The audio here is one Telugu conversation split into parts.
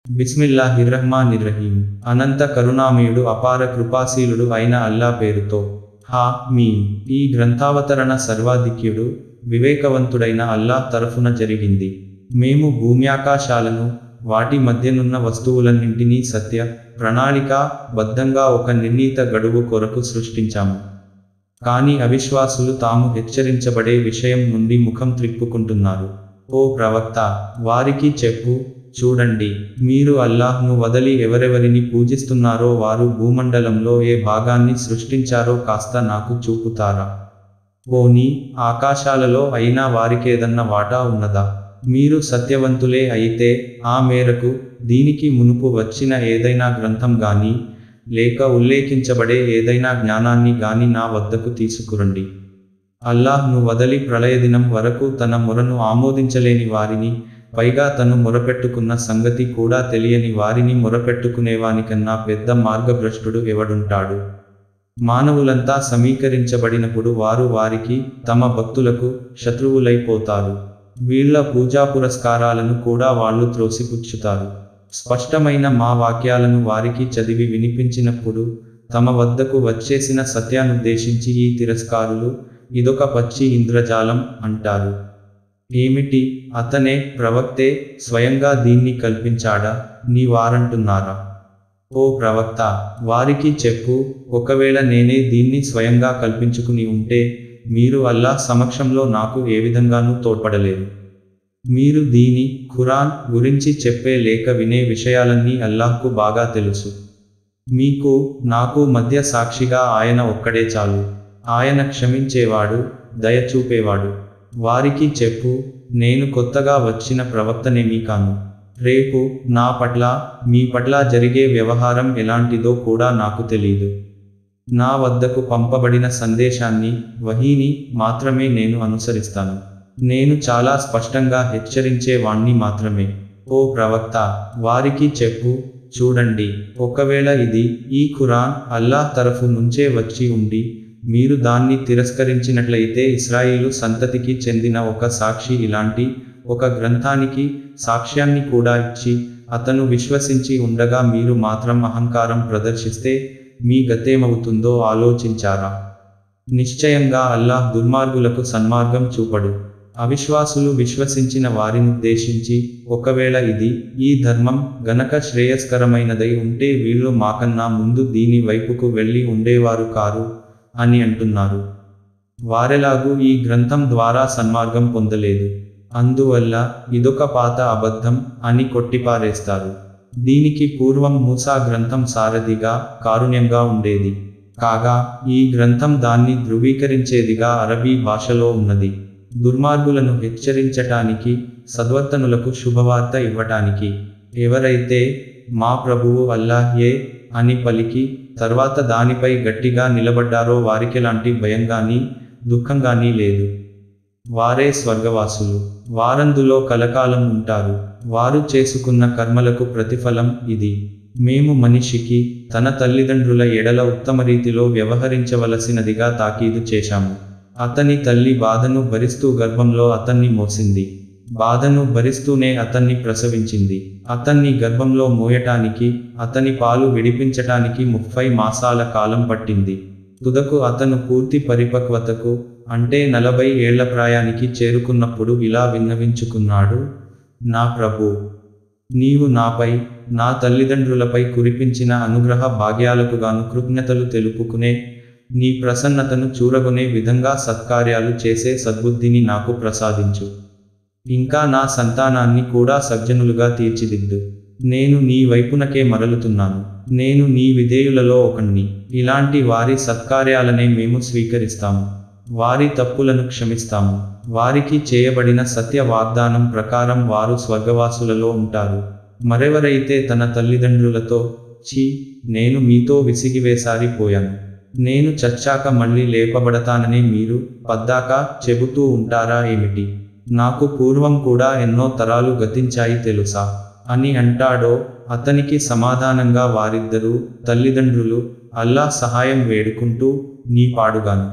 బిస్మిల్లాహిర్రహ్మానిర్రహీం అనంత కరుణామయుడు అపార కృపాశీలుడు అయిన అల్లా పేరుతో హా మీం ఈ గ్రంథావతరణ సర్వాధిక్యుడు వివేకవంతుడైన అల్లాహ్ తరఫున జరిగింది మేము భూమ్యాకాశాలను వాటి మధ్యనున్న వస్తువులన్నింటినీ సత్య ప్రణాళిక బద్ధంగా ఒక నిర్ణీత గడువు కొరకు సృష్టించాము కాని అవిశ్వాసులు తాము హెచ్చరించబడే విషయం నుండి ముఖం త్రిప్పుకుంటున్నారు ఓ ప్రవక్త వారికి చెప్పు చూడండి మీరు అల్లాహ్ను వదలి ఎవరెవరిని పూజిస్తున్నారో వారు భూమండలంలో ఏ భాగాన్ని సృష్టించారో కాస్త నాకు చూపుతారా పోనీ ఆకాశాలలో అయినా వారికేదన్న వాటా ఉన్నదా మీరు సత్యవంతులే అయితే ఆ మేరకు దీనికి మునుపు వచ్చిన ఏదైనా గ్రంథం గాని లేక ఉల్లేఖించబడే ఏదైనా జ్ఞానాన్ని గాని నా వద్దకు తీసుకురండి అల్లాహ్ను వదలి ప్రళయదినం వరకు తన మొరను ఆమోదించలేని వారిని పైగా తను మొరపెట్టుకున్న సంగతి కూడా తెలియని వారిని మొరపెట్టుకునేవానికన్నా పెద్ద మార్గభ్రష్టుడు ఎవడుంటాడు మానవులంతా సమీకరించబడినప్పుడు వారు వారికి తమ భక్తులకు శత్రువులైపోతారు వీళ్ల పూజా పురస్కారాలను కూడా వాళ్ళు త్రోసిపుచ్చుతారు స్పష్టమైన మా వాక్యాలను వారికి చదివి వినిపించినప్పుడు తమ వద్దకు వచ్చేసిన సత్యానుద్దేశించి ఈ తిరస్కారులు ఇదొక పచ్చి ఇంద్రజాలం అంటారు ఏమిటి అతనే ప్రవక్తే స్వయంగా దీన్ని కల్పించాడా నీ వారంటున్నారా ఓ ప్రవక్త వారికి చెప్పు ఒకవేళ నేనే దీన్ని స్వయంగా కల్పించుకుని ఉంటే మీరు అల్లాహ్ సమక్షంలో నాకు ఏ విధంగానూ తోడ్పడలేరు మీరు దీని ఖురాన్ గురించి చెప్పే లేక వినే విషయాలన్నీ అల్లాహ్కు బాగా తెలుసు మీకు నాకు మధ్య సాక్షిగా ఆయన ఒక్కడే చాలు ఆయన క్షమించేవాడు దయ చూపేవాడు వారికి చెప్పు నేను కొత్తగా వచ్చిన ప్రవక్తనేమీ కాను రేపు నా పట్ల మీ పట్ల జరిగే వ్యవహారం ఎలాంటిదో కూడా నాకు తెలీదు నా వద్దకు పంపబడిన సందేశాన్ని వహీని మాత్రమే నేను అనుసరిస్తాను నేను చాలా స్పష్టంగా హెచ్చరించే వాణ్ణి మాత్రమే ఓ ప్రవక్త వారికి చెప్పు చూడండి ఒకవేళ ఇది ఈ ఖురాన్ అల్లాహ్ తరఫు నుంచే వచ్చి ఉండి మీరు దాన్ని తిరస్కరించినట్లయితే ఇస్రాయిలు సంతతికి చెందిన ఒక సాక్షి ఇలాంటి ఒక గ్రంథానికి సాక్ష్యాన్ని కూడా ఇచ్చి అతను విశ్వసించి ఉండగా మీరు మాత్రం అహంకారం ప్రదర్శిస్తే మీ గతేమవుతుందో ఆలోచించారా నిశ్చయంగా అల్లాహ్ దుర్మార్గులకు సన్మార్గం చూపడు అవిశ్వాసులు విశ్వసించిన వారినుద్దేశించి ఒకవేళ ఇది ఈ ధర్మం గనక శ్రేయస్కరమైనదై ఉంటే వీళ్ళు మాకన్నా ముందు దీని వైపుకు వెళ్ళి ఉండేవారు కారు అని అంటున్నారు వారెలాగూ ఈ గ్రంథం ద్వారా సన్మార్గం పొందలేదు అందువల్ల ఇదొక పాత అబద్ధం అని కొట్టిపారేస్తారు దీనికి పూర్వం మూసా గ్రంథం సారథిగా కారుణ్యంగా ఉండేది కాగా ఈ గ్రంథం దాన్ని ధృవీకరించేదిగా అరబీ భాషలో ఉన్నది దుర్మార్గులను హెచ్చరించటానికి సద్వర్తనులకు శుభవార్త ఇవ్వటానికి ఎవరైతే మా ప్రభువు అల్లాహ్యే అని పలికి తర్వాత దానిపై గట్టిగా నిలబడ్డారో వారికెలాంటి భయంగానీ దుఃఖంగానీ లేదు వారే స్వర్గవాసులు వారందులో కలకాలం ఉంటారు వారు చేసుకున్న కర్మలకు ప్రతిఫలం ఇది మేము మనిషికి తన తల్లిదండ్రుల ఎడల ఉత్తమ రీతిలో వ్యవహరించవలసినదిగా తాకీదు చేశాము అతని తల్లి బాధను భరిస్తూ గర్భంలో అతన్ని మోసింది బాధను భరిస్తూనే అతన్ని ప్రసవించింది అతన్ని గర్భంలో మోయటానికి అతని పాలు విడిపించటానికి ముప్పై మాసాల కాలం పట్టింది తుదకు అతను పూర్తి పరిపక్వతకు అంటే నలభై ఏళ్ల ప్రాయానికి చేరుకున్నప్పుడు ఇలా విన్నవించుకున్నాడు నా ప్రభు నీవు నాపై నా తల్లిదండ్రులపై కురిపించిన అనుగ్రహ భాగ్యాలకుగాను కృజ్ఞతలు తెలుపుకునే నీ ప్రసన్నతను చూరగొనే విధంగా సత్కార్యాలు చేసే సద్బుద్ధిని నాకు ప్రసాదించు ఇంకా నా సంతానాన్ని కూడా సజ్జనులుగా తీర్చిదిద్దు నేను నీ వైపునకే మరలుతున్నాను నేను నీ విధేయులలో ఒకణ్ణి ఇలాంటి వారి సత్కార్యాలనే మేము స్వీకరిస్తాము వారి తప్పులను క్షమిస్తాము వారికి చేయబడిన సత్య వాగ్దానం ప్రకారం వారు స్వర్గవాసులలో ఉంటారు మరెవరైతే తన తల్లిదండ్రులతో ఛీ నేను మీతో విసిగివేసారిపోయాను నేను చచ్చాక మళ్ళీ లేపబడతానని మీరు పద్దాక చెబుతూ ఉంటారా ఏమిటి నాకు పూర్వం కూడా ఎన్నో తరాలు గతించాయి తెలుసా అని అంటాడో అతనికి సమాధానంగా వారిద్దరూ తల్లిదండ్రులు అల్లా సహాయం వేడుకుంటూ నీ పాడుగాను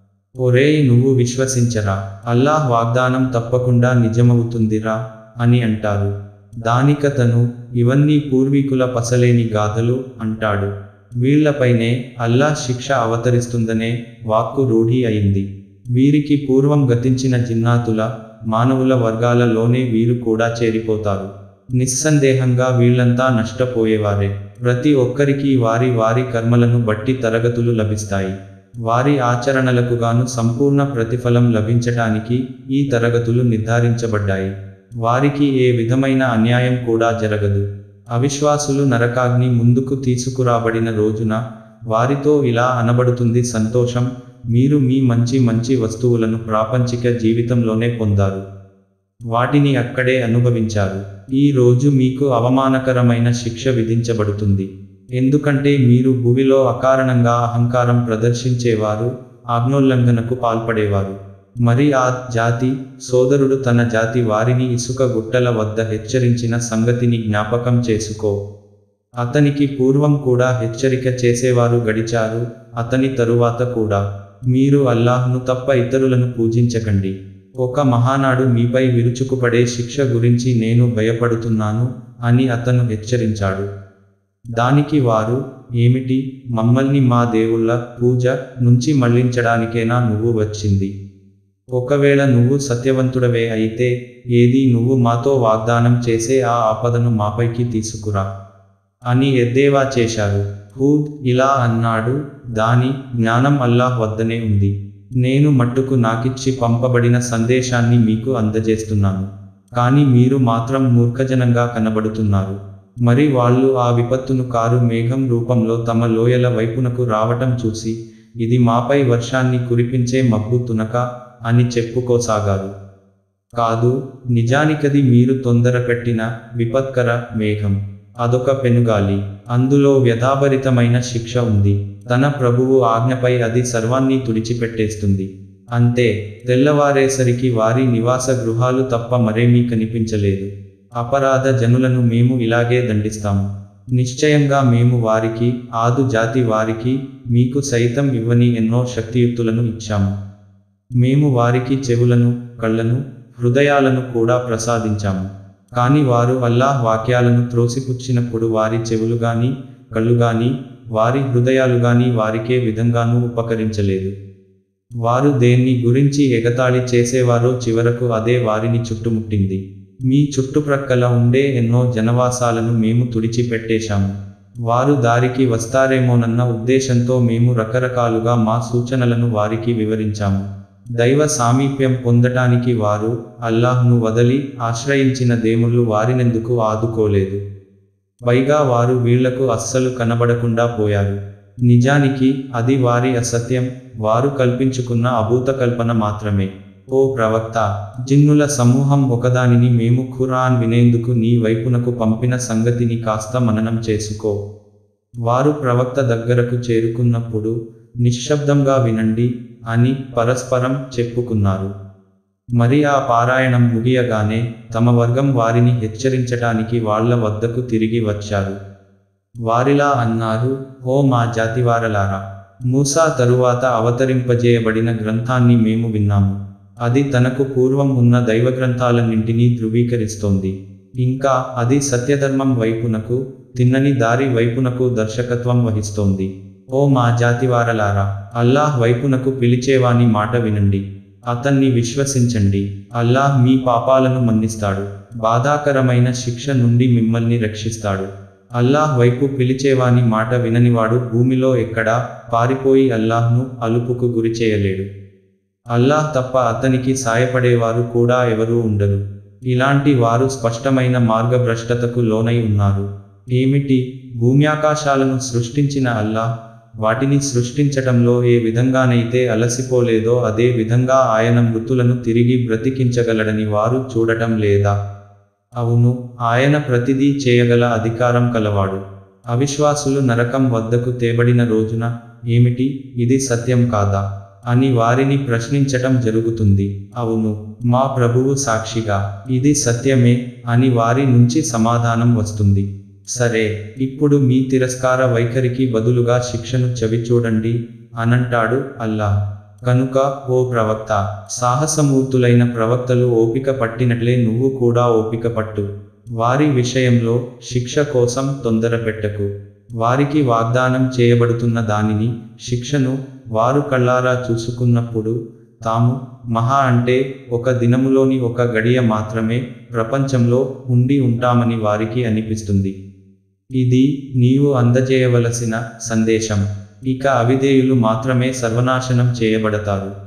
ఒరేయ్ నువ్వు విశ్వసించరా అల్లాహ్ వాగ్దానం తప్పకుండా నిజమవుతుందిరా అని అంటారు దానికతను ఇవన్నీ పూర్వీకుల పసలేని గాథలు అంటాడు వీళ్లపైనే అల్లా శిక్ష అవతరిస్తుందనే వాక్కు రూఢి అయింది వీరికి పూర్వం గతించిన జిన్నాతుల మానవుల వర్గాలలోనే వీరు కూడా చేరిపోతారు నిస్సందేహంగా వీళ్ళంతా నష్టపోయేవారే ప్రతి ఒక్కరికి వారి వారి కర్మలను బట్టి తరగతులు లభిస్తాయి వారి ఆచరణలకు గాను సంపూర్ణ ప్రతిఫలం లభించటానికి ఈ తరగతులు నిర్ధారించబడ్డాయి వారికి ఏ విధమైన అన్యాయం కూడా జరగదు అవిశ్వాసులు నరకాగ్ని ముందుకు తీసుకురాబడిన రోజున వారితో ఇలా అనబడుతుంది సంతోషం మీరు మీ మంచి మంచి వస్తువులను ప్రాపంచిక జీవితంలోనే పొందారు వాటిని అక్కడే అనుభవించారు ఈ రోజు మీకు అవమానకరమైన శిక్ష విధించబడుతుంది ఎందుకంటే మీరు భూమిలో అకారణంగా అహంకారం ప్రదర్శించేవారు ఆజ్ఞోల్లంఘనకు పాల్పడేవారు మరి ఆ జాతి సోదరుడు తన జాతి వారిని ఇసుక గుట్టల వద్ద హెచ్చరించిన సంగతిని జ్ఞాపకం చేసుకో అతనికి పూర్వం కూడా హెచ్చరిక చేసేవారు గడిచారు అతని తరువాత కూడా మీరు అల్లాహ్ను తప్ప ఇతరులను పూజించకండి ఒక మహానాడు మీపై విరుచుకుపడే శిక్ష గురించి నేను భయపడుతున్నాను అని అతను హెచ్చరించాడు దానికి వారు ఏమిటి మమ్మల్ని మా దేవుళ్ళ పూజ నుంచి మళ్లించడానికేనా నువ్వు వచ్చింది ఒకవేళ నువ్వు సత్యవంతుడవే అయితే ఏది నువ్వు మాతో వాగ్దానం చేసే ఆ ఆపదను మాపైకి తీసుకురా అని ఎద్దేవా చేశారు హూద్ ఇలా అన్నాడు దాని జ్ఞానం అల్లాహ్ వద్దనే ఉంది నేను మట్టుకు నాకిచ్చి పంపబడిన సందేశాన్ని మీకు అందజేస్తున్నాను కానీ మీరు మాత్రం మూర్ఖజనంగా కనబడుతున్నారు మరి వాళ్ళు ఆ విపత్తును కారు మేఘం రూపంలో తమ లోయల వైపునకు రావటం చూసి ఇది మాపై వర్షాన్ని కురిపించే మబ్బు తునక అని చెప్పుకోసాగారు కాదు నిజానికది మీరు తొందరపెట్టిన విపత్కర మేఘం అదొక పెనుగాలి అందులో వ్యధాభరితమైన శిక్ష ఉంది తన ప్రభువు ఆజ్ఞపై అది సర్వాన్ని తుడిచిపెట్టేస్తుంది అంతే తెల్లవారేసరికి వారి నివాస గృహాలు తప్ప మరేమీ కనిపించలేదు అపరాధ జనులను మేము ఇలాగే దండిస్తాము నిశ్చయంగా మేము వారికి ఆదు జాతి వారికి మీకు సైతం ఇవ్వని ఎన్నో శక్తియుక్తులను ఇచ్చాము మేము వారికి చెవులను కళ్ళను హృదయాలను కూడా ప్రసాదించాము కాని వారు అల్లాహ్ వాక్యాలను త్రోసిపుచ్చినప్పుడు వారి చెవులు గాని కళ్ళు గాని వారి హృదయాలు గాని వారికే విధంగానూ ఉపకరించలేదు వారు దేన్ని గురించి ఎగతాళి చేసేవారో చివరకు అదే వారిని చుట్టుముట్టింది మీ చుట్టుప్రక్కల ఉండే ఎన్నో జనవాసాలను మేము తుడిచిపెట్టేశాము వారు దారికి వస్తారేమోనన్న ఉద్దేశంతో మేము రకరకాలుగా మా సూచనలను వారికి వివరించాము దైవ సామీప్యం పొందటానికి వారు అల్లాహ్ను వదలి ఆశ్రయించిన దేవుళ్ళు వారినెందుకు ఆదుకోలేదు పైగా వారు వీళ్లకు అస్సలు కనబడకుండా పోయారు నిజానికి అది వారి అసత్యం వారు కల్పించుకున్న అభూత కల్పన మాత్రమే ఓ ప్రవక్త జిన్నుల సమూహం ఒకదానిని మేము ఖురాన్ వినేందుకు నీ వైపునకు పంపిన సంగతిని కాస్త మననం చేసుకో వారు ప్రవక్త దగ్గరకు చేరుకున్నప్పుడు నిశ్శబ్దంగా వినండి అని పరస్పరం చెప్పుకున్నారు మరి ఆ పారాయణం ముగియగానే తమ వర్గం వారిని హెచ్చరించటానికి వాళ్ళ వద్దకు తిరిగి వచ్చారు వారిలా అన్నారు ఓ మా జాతివారలారా మూసా తరువాత అవతరింపజేయబడిన గ్రంథాన్ని మేము విన్నాము అది తనకు పూర్వం ఉన్న దైవ గ్రంథాలన్నింటినీ ధృవీకరిస్తోంది ఇంకా అది సత్యధర్మం వైపునకు తిన్నని దారి వైపునకు దర్శకత్వం వహిస్తోంది ఓ మా జాతివారలారా అల్లాహ్ వైపునకు పిలిచేవాని మాట వినండి అతన్ని విశ్వసించండి అల్లాహ్ మీ పాపాలను మన్నిస్తాడు బాధాకరమైన శిక్ష నుండి మిమ్మల్ని రక్షిస్తాడు అల్లాహ్ వైపు పిలిచేవాని మాట విననివాడు భూమిలో ఎక్కడా పారిపోయి అల్లాహ్ను అలుపుకు గురి చేయలేడు అల్లాహ్ తప్ప అతనికి సాయపడేవారు కూడా ఎవరూ ఉండరు ఇలాంటి వారు స్పష్టమైన మార్గభ్రష్టతకు లోనై ఉన్నారు ఏమిటి భూమ్యాకాశాలను సృష్టించిన అల్లాహ్ వాటిని సృష్టించటంలో ఏ విధంగానైతే అలసిపోలేదో అదే విధంగా ఆయన మృతులను తిరిగి బ్రతికించగలడని వారు చూడటం లేదా అవును ఆయన ప్రతిదీ చేయగల అధికారం కలవాడు అవిశ్వాసులు నరకం వద్దకు తేబడిన రోజున ఏమిటి ఇది సత్యం కాదా అని వారిని ప్రశ్నించటం జరుగుతుంది అవును మా ప్రభువు సాక్షిగా ఇది సత్యమే అని వారి నుంచి సమాధానం వస్తుంది సరే ఇప్పుడు మీ తిరస్కార వైఖరికి బదులుగా శిక్షను చవిచూడండి అనంటాడు అల్లాహ్ కనుక ఓ ప్రవక్త సాహసమూర్తులైన ప్రవక్తలు ఓపిక పట్టినట్లే నువ్వు కూడా ఓపిక పట్టు వారి విషయంలో శిక్ష కోసం తొందరపెట్టకు వారికి వాగ్దానం చేయబడుతున్న దానిని శిక్షను వారు కళ్ళారా చూసుకున్నప్పుడు తాము మహా అంటే ఒక దినములోని ఒక గడియ మాత్రమే ప్రపంచంలో ఉండి ఉంటామని వారికి అనిపిస్తుంది ఇది నీవు అందజేయవలసిన సందేశం ఇక అవిధేయులు మాత్రమే సర్వనాశనం చేయబడతారు